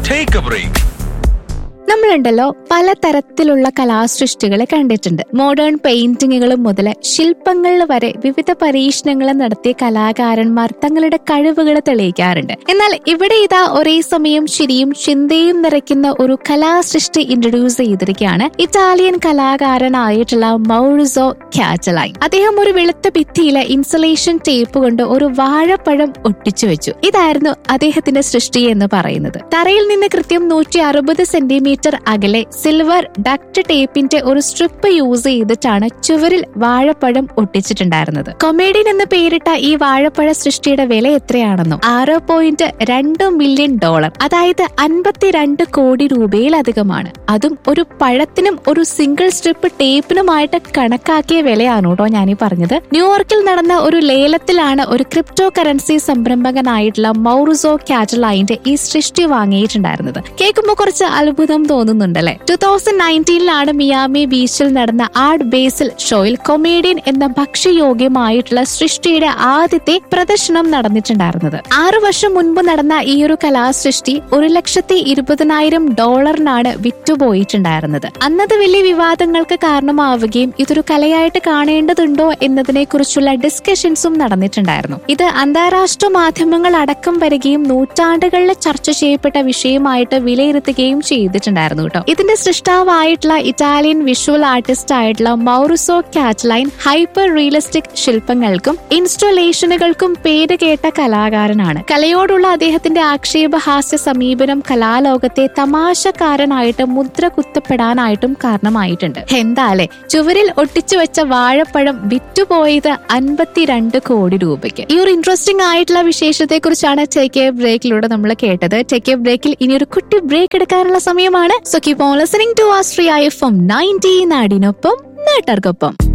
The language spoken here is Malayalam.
Take a break. നമ്മളുണ്ടല്ലോ പലതരത്തിലുള്ള കലാസൃഷ്ടികളെ കണ്ടിട്ടുണ്ട് മോഡേൺ പെയിന്റിങ്ങുകൾ മുതൽ ശില്പങ്ങളിൽ വരെ വിവിധ പരീക്ഷണങ്ങൾ നടത്തിയ കലാകാരന്മാർ തങ്ങളുടെ കഴിവുകൾ തെളിയിക്കാറുണ്ട് എന്നാൽ ഇവിടെ ഇതാ ഒരേ സമയം ശരിയും ചിന്തയും നിറയ്ക്കുന്ന ഒരു കലാസൃഷ്ടി ഇൻട്രൊഡ്യൂസ് ചെയ്തിരിക്കുകയാണ് ഇറ്റാലിയൻ കലാകാരനായിട്ടുള്ള മൗറിസോ കാറ്റലൈൻ അദ്ദേഹം ഒരു വെളുത്ത ഭിത്തിയിലെ ഇൻസുലേഷൻ ടേപ്പ് കൊണ്ട് ഒരു വാഴപ്പഴം ഒട്ടിച്ചു വെച്ചു ഇതായിരുന്നു അദ്ദേഹത്തിന്റെ സൃഷ്ടി എന്ന് പറയുന്നത് തറയിൽ നിന്ന് കൃത്യം നൂറ്റി അറുപത് സെന്റിമീറ്റർ അകലെ സിൽവർ ഡക്ട് ടേപ്പിന്റെ ഒരു സ്ട്രിപ്പ് യൂസ് ചെയ്തിട്ടാണ് ചുവരിൽ വാഴപ്പഴം ഒട്ടിച്ചിട്ടുണ്ടായിരുന്നത് കൊമേഡിയൻ എന്ന് പേരിട്ട ഈ വാഴപ്പഴ സൃഷ്ടിയുടെ വില എത്രയാണെന്നോ ആറ് പോയിന്റ് രണ്ട് മില്യൺ ഡോളർ അതായത് അൻപത്തിരണ്ട് കോടി രൂപയിലധികമാണ് അതും ഒരു പഴത്തിനും ഒരു സിംഗിൾ സ്ട്രിപ്പ് ടേപ്പിനുമായിട്ട് കണക്കാക്കിയ വിലയാണ് കേട്ടോ ഞാനീ പറഞ്ഞത് ന്യൂയോർക്കിൽ നടന്ന ഒരു ലേലത്തിലാണ് ഒരു ക്രിപ്റ്റോ കറൻസി സംരംഭകനായിട്ടുള്ള മൗറുസോ കാറ്റലൈന്റെ ഈ സൃഷ്ടി വാങ്ങിയിട്ടുണ്ടായിരുന്നത് കേൾക്കുമ്പോൾ കുറച്ച് അത്ഭുതം തോന്നുന്നുണ്ടല്ലേ ടൂ തൗസൻഡ് നയൻറ്റീനിലാണ് മിയാമി ബീച്ചിൽ നടന്ന ആർട്ട് ബേസിൽ ഷോയിൽ കൊമേഡിയൻ എന്ന ഭക്ഷ്യയോഗ്യമായിട്ടുള്ള സൃഷ്ടിയുടെ ആദ്യത്തെ പ്രദർശനം നടന്നിട്ടുണ്ടായിരുന്നത് ആറു വർഷം മുൻപ് നടന്ന ഈ ഒരു കലാസൃഷ്ടി ഒരു ലക്ഷത്തി ഇരുപതിനായിരം ഡോളറിനാണ് വിറ്റുപോയിട്ടുണ്ടായിരുന്നത് അന്നത് വലിയ വിവാദങ്ങൾക്ക് കാരണമാവുകയും ഇതൊരു കലയായിട്ട് കാണേണ്ടതുണ്ടോ എന്നതിനെ കുറിച്ചുള്ള ഡിസ്കഷൻസും നടന്നിട്ടുണ്ടായിരുന്നു ഇത് അന്താരാഷ്ട്ര മാധ്യമങ്ങൾ അടക്കം വരികയും നൂറ്റാണ്ടുകളിൽ ചർച്ച ചെയ്യപ്പെട്ട വിഷയമായിട്ട് വിലയിരുത്തുകയും ചെയ്തിട്ടുണ്ടായിരുന്നു കേട്ടോ ഇതിന്റെ സൃഷ്ടാവായിട്ടുള്ള ഇറ്റാലിയൻ വിഷ്വൽ ആർട്ടിസ്റ്റ് ആയിട്ടുള്ള മൗറിസോ കാറ്റ്ലൈൻ ഹൈപ്പർ റിയലിസ്റ്റിക് ശില്പങ്ങൾക്കും ഇൻസ്റ്റലേഷനുകൾക്കും പേര് കേട്ട കലാകാരനാണ് കലയോടുള്ള അദ്ദേഹത്തിന്റെ ആക്ഷേപഹാസ്യ സമീപനം കലാലോകത്തെ തമാശക്കാരനായിട്ട് മുദ്ര കുത്തപ്പെടാനായിട്ടും കാരണമായിട്ടുണ്ട് എന്താലേ ചുവരിൽ ഒട്ടിച്ചു വെച്ച വാഴപ്പഴം വിറ്റുപോയത് അൻപത്തിരണ്ട് കോടി രൂപയ്ക്ക് ഈ ഒരു ഇൻട്രസ്റ്റിംഗ് ആയിട്ടുള്ള വിശേഷത്തെ കുറിച്ചാണ് ടേക്ക് എ ബ്രേക്കിലൂടെ നമ്മൾ കേട്ടത് ടേക്ക് എ ബ്രേക്കിൽ ഇനി ഒരു കുട്ടി ബ്രേക്ക് എടുക്കാനുള്ള സമയമാണ് so keep on listening to ആസ്ട്രിയ എഫ് എം നയൻറ്റി നാടിനൊപ്പം നാട്ടാർക്കൊപ്പം